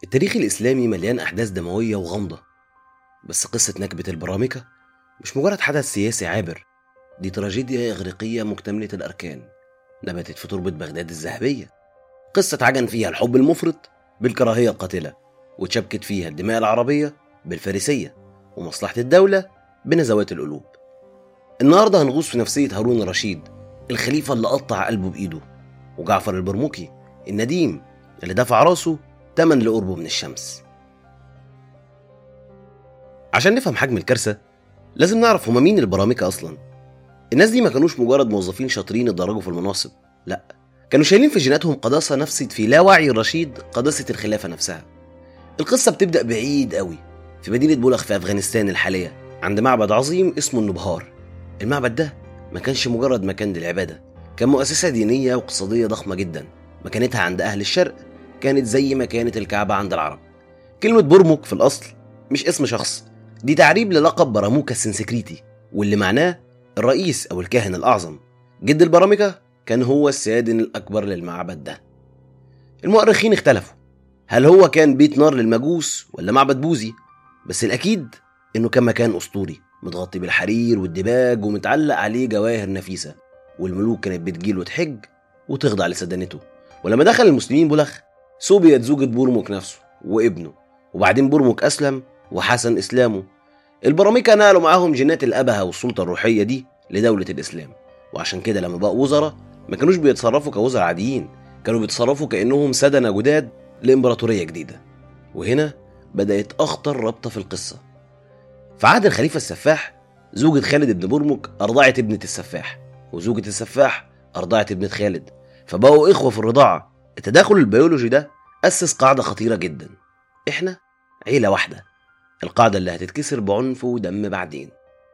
التاريخ الإسلامي مليان أحداث دموية وغامضة بس قصة نكبة البرامكة مش مجرد حدث سياسي عابر دي تراجيديا إغريقية مكتملة الأركان نبتت في تربة بغداد الذهبية قصة عجن فيها الحب المفرط بالكراهية القاتلة وتشبكت فيها الدماء العربية بالفارسية ومصلحة الدولة بنزوات القلوب النهاردة هنغوص في نفسية هارون الرشيد الخليفة اللي قطع قلبه بإيده وجعفر البرمكي النديم اللي دفع راسه تمن لقربه من الشمس عشان نفهم حجم الكارثة لازم نعرف هما مين البرامكة أصلا الناس دي ما كانوش مجرد موظفين شاطرين اتدرجوا في المناصب لا كانوا شايلين في جيناتهم قداسة نفست في لا وعي الرشيد قداسة الخلافة نفسها القصة بتبدأ بعيد قوي في مدينة بولخ في أفغانستان الحالية عند معبد عظيم اسمه النبهار المعبد ده ما كانش مجرد مكان للعبادة كان مؤسسة دينية واقتصادية ضخمة جدا مكانتها عند أهل الشرق كانت زي ما كانت الكعبة عند العرب كلمة برمك في الأصل مش اسم شخص دي تعريب للقب براموكا السنسكريتي واللي معناه الرئيس أو الكاهن الأعظم جد البرامكة كان هو السادن الأكبر للمعبد ده المؤرخين اختلفوا هل هو كان بيت نار للمجوس ولا معبد بوذي بس الأكيد إنه كان مكان أسطوري متغطي بالحرير والدباج ومتعلق عليه جواهر نفيسة والملوك كانت بتجيله تحج وتخضع لسدنته ولما دخل المسلمين بلخ سوبيت زوجة بورمك نفسه وابنه وبعدين بورمك أسلم وحسن إسلامه البرامكة نقلوا معاهم جينات الأبهة والسلطة الروحية دي لدولة الإسلام وعشان كده لما بقوا وزراء ما كانوش بيتصرفوا كوزراء عاديين كانوا بيتصرفوا كأنهم سدنة جداد لإمبراطورية جديدة وهنا بدأت أخطر ربطة في القصة في عهد الخليفة السفاح زوجة خالد بن برمك أرضعت ابنة السفاح وزوجة السفاح أرضعت ابنة خالد فبقوا إخوة في الرضاعة التداخل البيولوجي ده أسس قاعدة خطيرة جدا إحنا عيلة واحدة القاعدة اللي هتتكسر بعنف ودم بعدين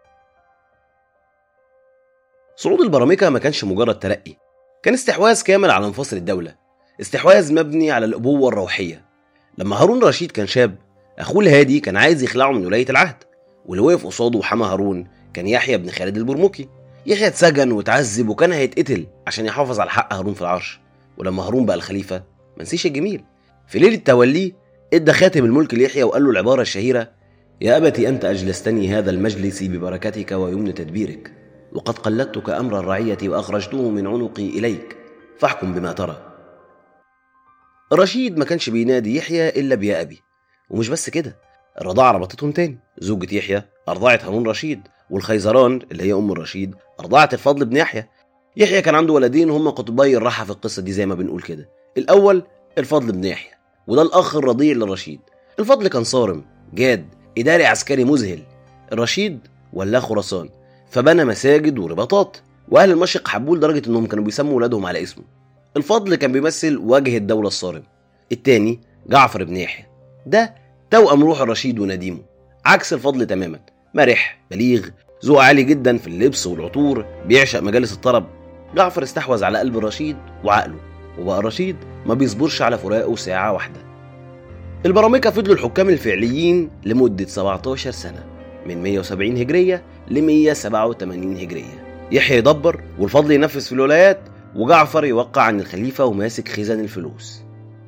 صعود البرامكة ما كانش مجرد ترقي كان استحواذ كامل على مفاصل الدولة استحواذ مبني على الأبوة الروحية لما هارون رشيد كان شاب أخوه الهادي كان عايز يخلعه من ولاية العهد واللي وقف قصاده وحمى هارون كان يحيى بن خالد البرمكي يحيى اتسجن واتعذب وكان هيتقتل عشان يحافظ على حق هارون في العرش ولما هارون بقى الخليفة ما نسيش الجميل في ليلة توليه ادى خاتم الملك ليحيى وقال له العبارة الشهيرة يا أبت أنت أجلستني هذا المجلس ببركتك ويمن تدبيرك وقد قلدتك أمر الرعية وأخرجته من عنقي إليك فاحكم بما ترى الرشيد ما كانش بينادي يحيى إلا بيا أبي ومش بس كده الرضاعة ربطتهم تاني زوجة يحيى أرضعت هارون رشيد والخيزران اللي هي أم الرشيد أرضعت الفضل بن يحيى يحيى كان عنده ولدين هم قطبي الراحة في القصة دي زي ما بنقول كده الأول الفضل بن يحيى وده الأخ الرضيع للرشيد الفضل كان صارم جاد إداري عسكري مذهل الرشيد ولاه خراسان فبنى مساجد ورباطات وأهل المشرق حبوه لدرجة إنهم كانوا بيسموا ولادهم على اسمه الفضل كان بيمثل وجه الدولة الصارم التاني جعفر بن يحيى ده توأم روح الرشيد ونديمه عكس الفضل تماما مرح بليغ ذوق عالي جدا في اللبس والعطور بيعشق مجالس الطرب جعفر استحوذ على قلب الرشيد وعقله وبقى الرشيد ما بيصبرش على فراقه ساعة واحدة البرامكة فضلوا الحكام الفعليين لمدة 17 سنة من 170 هجرية ل 187 هجرية يحيى يدبر والفضل ينفذ في الولايات وجعفر يوقع عن الخليفة وماسك خزان الفلوس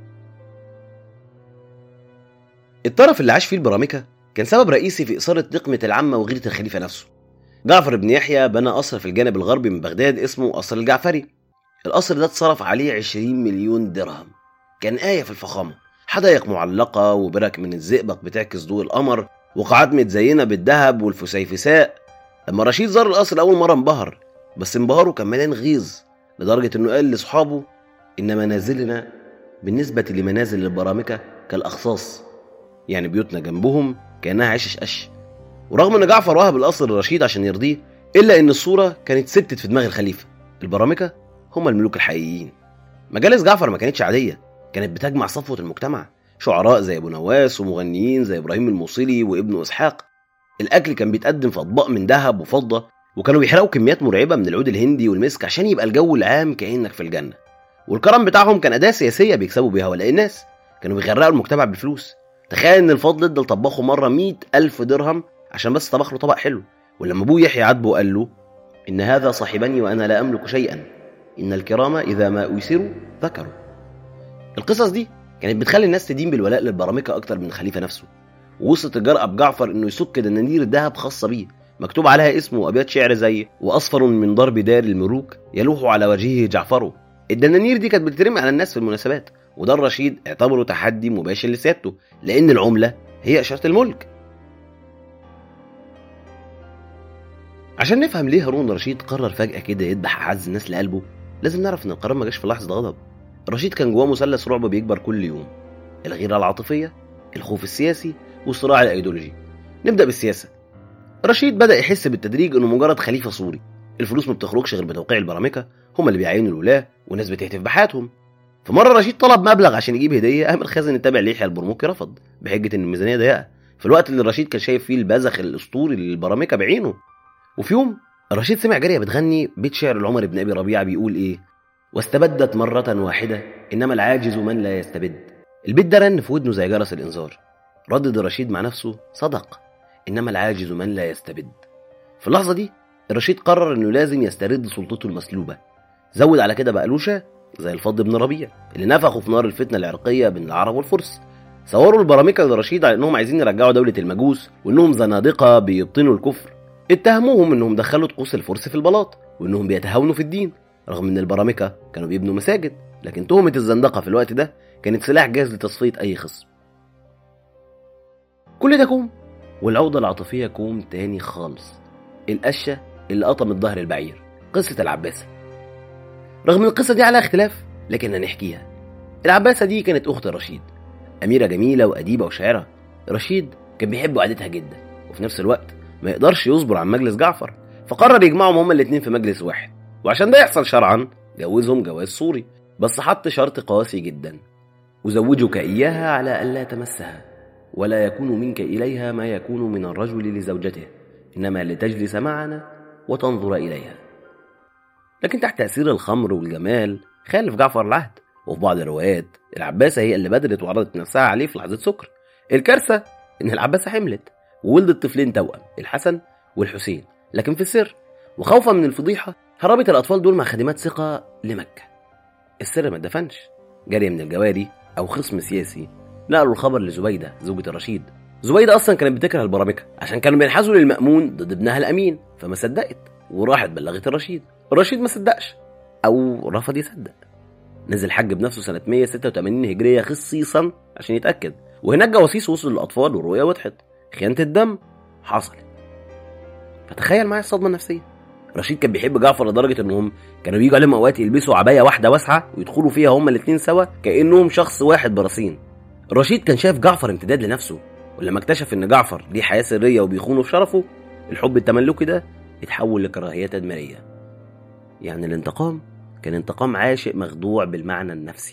الطرف اللي عاش فيه البرامكة كان سبب رئيسي في إثارة نقمة العامة وغيرة الخليفة نفسه جعفر بن يحيى بنى قصر في الجانب الغربي من بغداد اسمه قصر الجعفري القصر ده اتصرف عليه 20 مليون درهم كان آية في الفخامة حدائق معلقة وبرك من الزئبق بتعكس ضوء القمر وقاعات متزينة بالذهب والفسيفساء لما رشيد زار القصر لأول مرة انبهر بس انبهاره كان مليان غيظ لدرجة إنه قال لأصحابه إن منازلنا بالنسبة لمنازل البرامكة كالأخصاص يعني بيوتنا جنبهم كأنها عشش قش ورغم إن جعفر وهب القصر لرشيد عشان يرضيه إلا إن الصورة كانت ثبتت في دماغ الخليفة البرامكة هم الملوك الحقيقيين مجالس جعفر ما كانتش عادية كانت بتجمع صفوة المجتمع شعراء زي أبو نواس ومغنيين زي إبراهيم الموصلي وابنه إسحاق الأكل كان بيتقدم في أطباق من ذهب وفضة وكانوا بيحرقوا كميات مرعبة من العود الهندي والمسك عشان يبقى الجو العام كأنك في الجنة والكرم بتاعهم كان أداة سياسية بيكسبوا بيها ولاء الناس كانوا بيغرقوا المجتمع بالفلوس تخيل إن الفضل ادى لطباخه مرة مئة ألف درهم عشان بس طبخ له طبق حلو ولما أبوه يحيى عاتبه قال له إن هذا صاحبني وأنا لا أملك شيئا إن الكرام إذا ما أيسروا ذكروا القصص دي كانت بتخلي الناس تدين بالولاء للبرامكة أكتر من الخليفة نفسه ووصلت الجرأة بجعفر إنه يسك دنانير ذهب خاصة بيه مكتوب عليها اسمه وأبيات شعر زي وأصفر من ضرب دار الملوك يلوح على وجهه جعفره الدنانير دي كانت بتترمي على الناس في المناسبات وده الرشيد اعتبره تحدي مباشر لسيادته لأن العملة هي إشارة الملك عشان نفهم ليه هارون الرشيد قرر فجأة كده يذبح أعز الناس لقلبه لازم نعرف إن القرار ما جاش في لحظة غضب الرشيد كان جواه مثلث رعب بيكبر كل يوم الغيرة العاطفية الخوف السياسي والصراع الأيديولوجي نبدأ بالسياسة رشيد بدأ يحس بالتدريج إنه مجرد خليفة سوري الفلوس ما بتخرجش غير بتوقيع البرامكة هم اللي بيعينوا الولاة وناس بتهتف بحياتهم فمرة رشيد طلب مبلغ عشان يجيب هدية قام الخازن التابع ليحيى البرموكي رفض بحجة إن الميزانية ضيقة في الوقت اللي رشيد كان شايف فيه البذخ الأسطوري للبرامكة بعينه وفي يوم رشيد سمع جارية بتغني بيت شعر لعمر بن أبي ربيعة بيقول إيه واستبدت مرة واحدة إنما العاجز من لا يستبد البيت ده رن في ودنه زي جرس الإنذار ردد رشيد مع نفسه صدق إنما العاجز من لا يستبد في اللحظة دي الرشيد قرر إنه لازم يسترد سلطته المسلوبة زود على كده بقلوشة زي الفضل بن ربيع اللي نفخوا في نار الفتنة العرقية بين العرب والفرس صوروا البرامكة لرشيد على إنهم عايزين يرجعوا دولة المجوس وإنهم زنادقة بيبطنوا الكفر اتهموهم إنهم دخلوا طقوس الفرس في البلاط وإنهم بيتهاونوا في الدين رغم إن البرامكة كانوا بيبنوا مساجد لكن تهمة الزندقة في الوقت ده كانت سلاح جاهز لتصفية أي خصم كل ده كوم والعودة العاطفية كوم تاني خالص القشة اللي قطمت ظهر البعير قصة العباسة رغم القصة دي على اختلاف لكن هنحكيها العباسة دي كانت أخت رشيد أميرة جميلة وأديبة وشاعرة رشيد كان بيحب قعدتها جدا وفي نفس الوقت ما يقدرش يصبر عن مجلس جعفر فقرر يجمعهم هما الاتنين في مجلس واحد وعشان ده يحصل شرعا جوزهم جواز سوري بس حط شرط قاسي جدا أزوجك إياها على ألا تمسها ولا يكون منك إليها ما يكون من الرجل لزوجته إنما لتجلس معنا وتنظر إليها لكن تحت تأثير الخمر والجمال خالف جعفر العهد وفي بعض الروايات العباسة هي اللي بدرت وعرضت نفسها عليه في لحظة سكر الكارثة إن العباسة حملت وولدت طفلين توأم الحسن والحسين لكن في السر وخوفا من الفضيحة هربت الأطفال دول مع خادمات ثقة لمكة السر ما اتدفنش جارية من الجواري أو خصم سياسي نقلوا الخبر لزبيدة زوجة الرشيد زبيدة أصلا كانت بتكره البرامكة عشان كانوا بينحازوا للمأمون ضد ابنها الأمين فما صدقت وراحت بلغت الرشيد الرشيد ما صدقش أو رفض يصدق نزل حج بنفسه سنة 186 هجرية خصيصا عشان يتأكد وهناك جواسيس وصلوا للأطفال والرؤية وضحت خيانة الدم حصلت فتخيل معايا الصدمة النفسية رشيد كان بيحب جعفر لدرجة انهم كانوا بيجوا عليهم اوقات يلبسوا عباية واحدة واسعة ويدخلوا فيها هما الاتنين سوا كأنهم شخص واحد برصين رشيد كان شايف جعفر امتداد لنفسه ولما اكتشف ان جعفر ليه حياة سرية وبيخونه في شرفه الحب التملكي ده اتحول لكراهية تدميرية يعني الانتقام كان انتقام عاشق مخدوع بالمعنى النفسي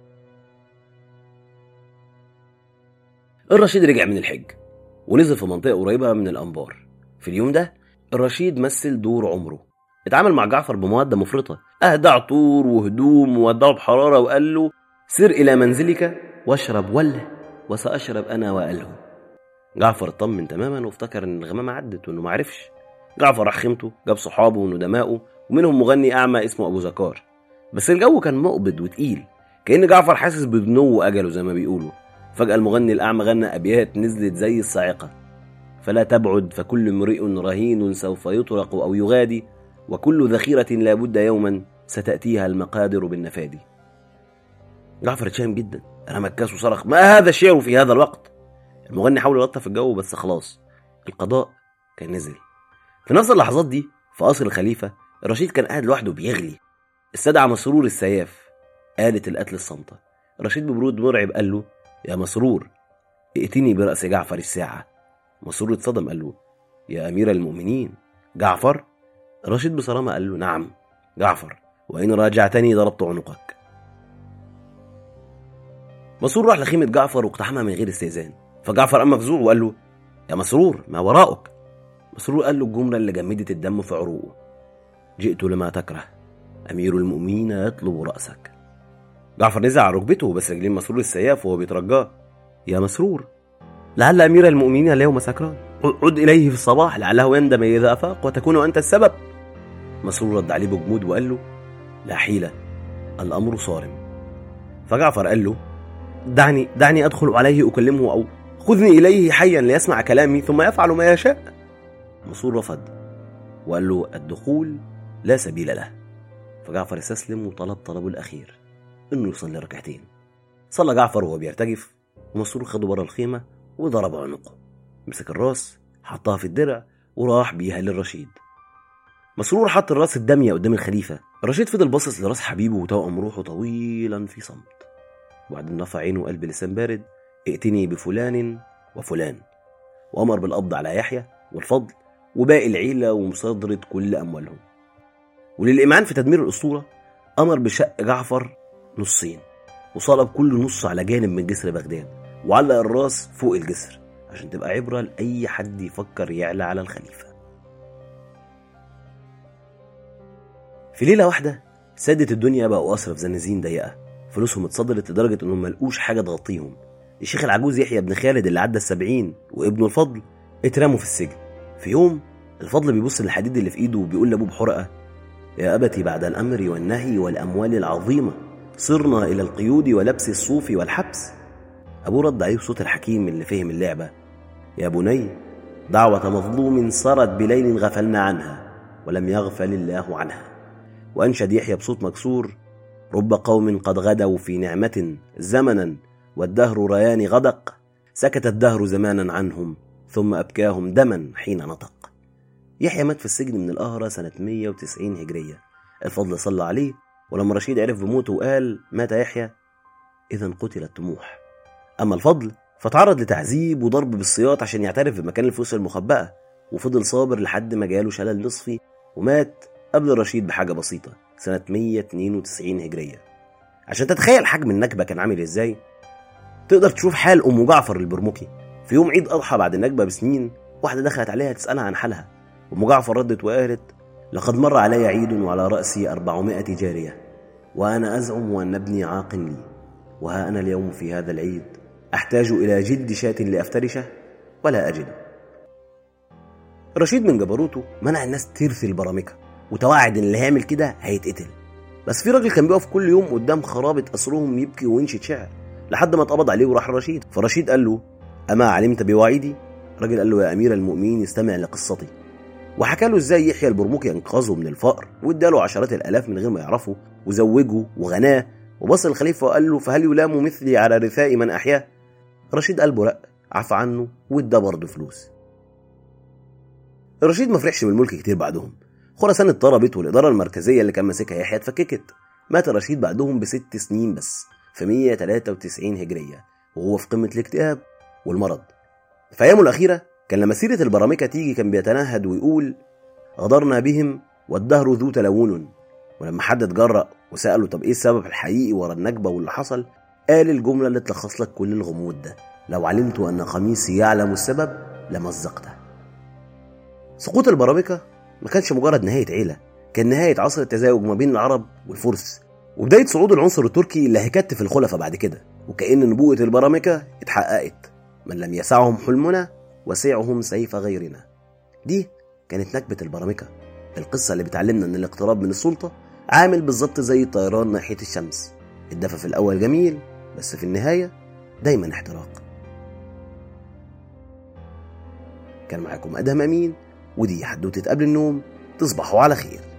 الرشيد رجع من الحج ونزل في منطقة قريبة من الأنبار في اليوم ده الرشيد مثل دور عمره اتعامل مع جعفر بمودة مفرطة أهدى عطور وهدوم وودعه بحرارة وقال له سر إلى منزلك واشرب وله وسأشرب أنا وأله جعفر اطمن تماما وافتكر إن الغمامة عدت وإنه معرفش جعفر راح خيمته جاب صحابه وندمائه ومنهم مغني أعمى اسمه أبو زكار بس الجو كان مقبض وتقيل كأن جعفر حاسس بدنو أجله زي ما بيقولوا فجأة المغني الأعمى غنى أبيات نزلت زي الصاعقة فلا تبعد فكل امرئ رهين سوف يطرق أو يغادي وكل ذخيرة لا بد يوما ستأتيها المقادر بالنفادي جعفر اتشهم جدا رمى الكاس وصرخ ما هذا الشعر في هذا الوقت المغني حاول يلطف الجو بس خلاص القضاء كان نزل في نفس اللحظات دي في قصر الخليفة الرشيد كان قاعد لوحده بيغلي استدعى مسرور السياف آلة القتل الصامتة رشيد ببرود مرعب قال له يا مسرور ائتني برأس جعفر الساعة مسرور اتصدم قال له يا أمير المؤمنين جعفر رشيد بصرامة قال له نعم جعفر وإن راجعتني ضربت عنقك مسرور راح لخيمة جعفر واقتحمها من غير استئذان فجعفر قام مفزوع وقال له يا مسرور ما وراءك مسرور قال له الجملة اللي جمدت الدم في عروقه جئت لما تكره أمير المؤمنين يطلب رأسك جعفر نزع على ركبته بس رجلين مسرور السياف وهو بيترجاه يا مسرور لعل أمير المؤمنين اليوم سكران عد إليه في الصباح لعله يندم إذا أفاق وتكون أنت السبب مسرور رد عليه بجمود وقال له لا حيلة الأمر صارم فجعفر قال له دعني دعني أدخل عليه أكلمه أو خذني إليه حيا ليسمع كلامي ثم يفعل ما يشاء منصور رفض وقال له الدخول لا سبيل له فجعفر استسلم وطلب طلبه الأخير إنه يصلي ركعتين صلى جعفر وهو بيرتجف ومنصور خده بره الخيمة وضرب عنقه مسك الراس حطها في الدرع وراح بيها للرشيد مسرور حط الراس الدامية قدام الخليفة الرشيد فضل باصص لراس حبيبه وتوأم روحه طويلا في صمت وبعدين رفع عينه وقال بلسان بارد ائتني بفلان وفلان وأمر بالقبض على يحيى والفضل وباقي العيلة ومصادرة كل أموالهم وللإمعان في تدمير الأسطورة أمر بشق جعفر نصين وصلب كل نص على جانب من جسر بغداد وعلق الراس فوق الجسر عشان تبقى عبرة لأي حد يفكر يعلى على الخليفة في ليلة واحدة سادة الدنيا بقوا أسرى في زنازين ضيقة فلوسهم اتصدرت لدرجة إنهم ملقوش حاجة تغطيهم الشيخ العجوز يحيى بن خالد اللي عدى السبعين وابنه الفضل اترموا في السجن في يوم الفضل بيبص للحديد اللي في ايده وبيقول لابوه بحرقة يا أبتي بعد الأمر والنهي والأموال العظيمة صرنا إلى القيود ولبس الصوف والحبس أبوه رد عليه بصوت الحكيم اللي فهم اللعبة يا بني دعوة مظلوم سرت بليل غفلنا عنها ولم يغفل الله عنها وأنشد يحيى بصوت مكسور رب قوم قد غدوا في نعمة زمنا والدهر ريان غدق سكت الدهر زمانا عنهم ثم أبكاهم دما حين نطق يحيى مات في السجن من القهرة سنة 190 هجرية الفضل صلى عليه ولما رشيد عرف بموته وقال مات يحيى إذا قتل الطموح أما الفضل فتعرض لتعذيب وضرب بالسياط عشان يعترف بمكان الفلوس المخبأة وفضل صابر لحد ما جاله شلل نصفي ومات قبل رشيد بحاجة بسيطة سنة 192 هجرية عشان تتخيل حجم النكبة كان عامل ازاي تقدر تشوف حال أم جعفر البرمكي في يوم عيد أضحى بعد النكبة بسنين واحدة دخلت عليها تسألها عن حالها أم جعفر ردت وقالت لقد مر علي عيد وعلى رأسي أربعمائة جارية وأنا أزعم أن ابني عاق لي وها أنا اليوم في هذا العيد أحتاج إلى جلد شاة لأفترشه ولا أجده رشيد من جبروته منع الناس ترثي البرامكة وتوعد إن اللي هيعمل كده هيتقتل بس في راجل كان بيقف كل يوم قدام خرابة قصرهم يبكي وينشد شعر لحد ما اتقبض عليه وراح رشيد فرشيد قال له أما علمت بوعيدي الراجل قال له يا أمير المؤمنين استمع لقصتي وحكى له ازاي يحيى البرموكي انقذه من الفقر واداله عشرات الالاف من غير ما يعرفه وزوجه وغناه وبص الخليفه وقال له فهل يلام مثلي على رثاء من احياه رشيد قلبه رق عفى عنه وادى برضه فلوس رشيد ما فرحش بالملك كتير بعدهم خراسان اتضربت والاداره المركزيه اللي كان ماسكها يحيى اتفككت مات رشيد بعدهم بست سنين بس في 193 هجريه وهو في قمه الاكتئاب والمرض في ايامه الاخيره كان لما سيرة البرامكة تيجي كان بيتنهد ويقول غدرنا بهم والدهر ذو تلون ولما حد اتجرأ وسأله طب ايه السبب الحقيقي ورا النكبة واللي حصل قال الجملة اللي تلخص لك كل الغموض ده لو علمت أن قميصي يعلم السبب لمزقته سقوط البرامكة ما كانش مجرد نهاية عيلة كان نهاية عصر التزاوج ما بين العرب والفرس وبداية صعود العنصر التركي اللي هيكتف الخلفاء بعد كده وكأن نبوءة البرامكة اتحققت من لم يسعهم حلمنا وسعهم سيف غيرنا دي كانت نكبة البرامكة القصة اللي بتعلمنا ان الاقتراب من السلطة عامل بالظبط زي الطيران ناحية الشمس الدفع في الأول جميل بس في النهاية دايما احتراق كان معاكم أدهم أمين ودي حدوتة قبل النوم تصبحوا على خير